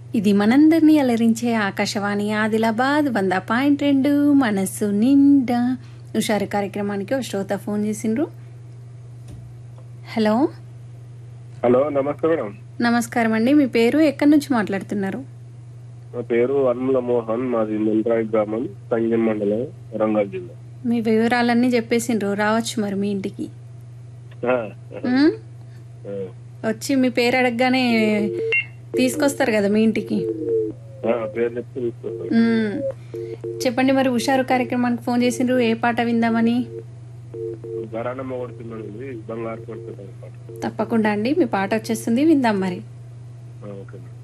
ఇది మనందరినీ అలరించే ఆకాశవాణి ఆదిలాబాద్ వంద పాయింట్ రెండు మనస్సు నిండా హుషారు కార్యక్రమానికి ఒక శ్రోత ఫోన్ చేసిండ్రు హలో హలో నమస్తే మేడం నమస్కారం అండి మీ పేరు ఎక్కడి నుంచి మాట్లాడుతున్నారు నా పేరు అన్ముల మోహన్ మాది ముల్రాయి గ్రామం సంగం మండలం వరంగల్ జిల్లా మీ వివరాలన్నీ చెప్పేసిండ్రు రావచ్చు మరి మీ ఇంటికి ఆ, ఉమ్? ఆ, వచ్చి మీ పేరు అడగగానే తీసుకొస్తారు కదా మీ ఇంటికి ఆ, పేరు చెప్తే తీసుకొస్తాను ఉమ్. చెప్పండి మరి హుషారు కార్యక్రమానికి ఫోన్ చేసిండ్రు ఏ పాట విందామని గరాణమ్మ కొడుతున్నాను బంగారు కొడుతున్నాను పాట తప్పకుండా అండి మీ పాట వచ్చేస్తుంది విందాం మరి ఆ, ఓకే మేడం